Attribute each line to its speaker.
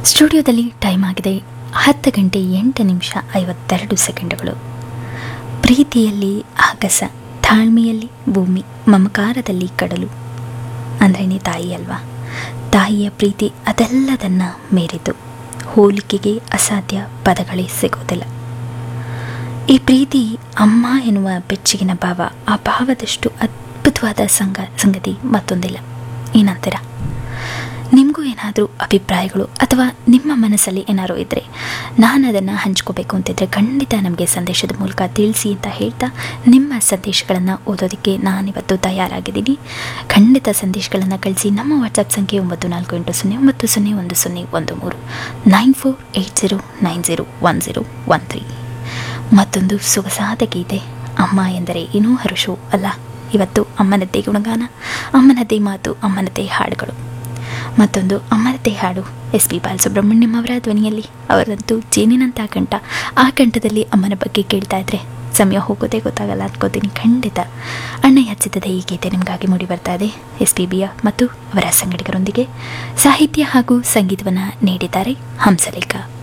Speaker 1: ಸ್ಟುಡಿಯೋದಲ್ಲಿ ಟೈಮ್ ಆಗಿದೆ ಹತ್ತು ಗಂಟೆ ಎಂಟು ನಿಮಿಷ ಐವತ್ತೆರಡು ಸೆಕೆಂಡುಗಳು ಪ್ರೀತಿಯಲ್ಲಿ ಆಗಸ ತಾಳ್ಮೆಯಲ್ಲಿ ಭೂಮಿ ಮಮಕಾರದಲ್ಲಿ ಕಡಲು ಅಂದ್ರೇ ತಾಯಿ ಅಲ್ವಾ ತಾಯಿಯ ಪ್ರೀತಿ ಅದೆಲ್ಲದನ್ನ ಮೀರಿತು ಹೋಲಿಕೆಗೆ ಅಸಾಧ್ಯ ಪದಗಳೇ ಸಿಗೋದಿಲ್ಲ ಈ ಪ್ರೀತಿ ಅಮ್ಮ ಎನ್ನುವ ಬೆಚ್ಚಗಿನ ಭಾವ ಆ ಭಾವದಷ್ಟು ಅದ್ಭುತವಾದ ಸಂಗ ಸಂಗತಿ ಮತ್ತೊಂದಿಲ್ಲ ಏನಂತೀರ ನಿಮಗೂ ಏನಾದರೂ ಅಭಿಪ್ರಾಯಗಳು ಅಥವಾ ನಿಮ್ಮ ಮನಸ್ಸಲ್ಲಿ ಏನಾದರೂ ಇದ್ದರೆ ನಾನು ಅದನ್ನು ಹಂಚ್ಕೋಬೇಕು ಅಂತಿದ್ರೆ ಖಂಡಿತ ನಮಗೆ ಸಂದೇಶದ ಮೂಲಕ ತಿಳಿಸಿ ಅಂತ ಹೇಳ್ತಾ ನಿಮ್ಮ ಸಂದೇಶಗಳನ್ನು ಓದೋದಕ್ಕೆ ನಾನಿವತ್ತು ತಯಾರಾಗಿದ್ದೀನಿ ಖಂಡಿತ ಸಂದೇಶಗಳನ್ನು ಕಳಿಸಿ ನಮ್ಮ ವಾಟ್ಸಪ್ ಸಂಖ್ಯೆ ಒಂಬತ್ತು ನಾಲ್ಕು ಎಂಟು ಸೊನ್ನೆ ಒಂಬತ್ತು ಸೊನ್ನೆ ಒಂದು ಸೊನ್ನೆ ಒಂದು ಮೂರು nine four eight zero nine zero one zero one three ಮತ್ತೊಂದು ಸೊಗಸಾದ ಗೀತೆ ಅಮ್ಮ ಎಂದರೆ ಏನೂ ಹರುಷು ಅಲ್ಲ ಇವತ್ತು ಅಮ್ಮನದ್ದೇ ಗುಣಗಾನ ಅಮ್ಮನದ್ದೇ ಮಾತು ಅಮ್ಮನದ್ದೇ ಹಾಡುಗಳು ಮತ್ತೊಂದು ಅಮ್ಮನದ್ದೇ ಹಾಡು ಎಸ್ ಪಿ ಬಾಲಸುಬ್ರಹ್ಮಣ್ಯಂ ಅವರ ಧ್ವನಿಯಲ್ಲಿ ಅವರಂತೂ ಜೇನಿನಂಥ ಕಂಠ ಆ ಕಂಠದಲ್ಲಿ ಅಮ್ಮನ ಬಗ್ಗೆ ಕೇಳ್ತಾ ಇದ್ರೆ ಸಮಯ ಹೋಗೋದೇ ಗೊತ್ತಾಗಲ್ಲ ಅನ್ಕೋತೀನಿ ಖಂಡಿತ ಅಣ್ಣ ಹಚ್ಚಿದ್ದದೆ ಈ ಗೀತೆ ನಿಮಗಾಗಿ ಮೂಡಿ ಬರ್ತಾ ಇದೆ ಎಸ್ ಪಿ ಬಿಯ ಮತ್ತು ಅವರ ಸಂಗಡಿಗರೊಂದಿಗೆ ಸಾಹಿತ್ಯ ಹಾಗೂ ಸಂಗೀತವನ್ನು ನೀಡಿದ್ದಾರೆ ಹಂಸಲೇಖ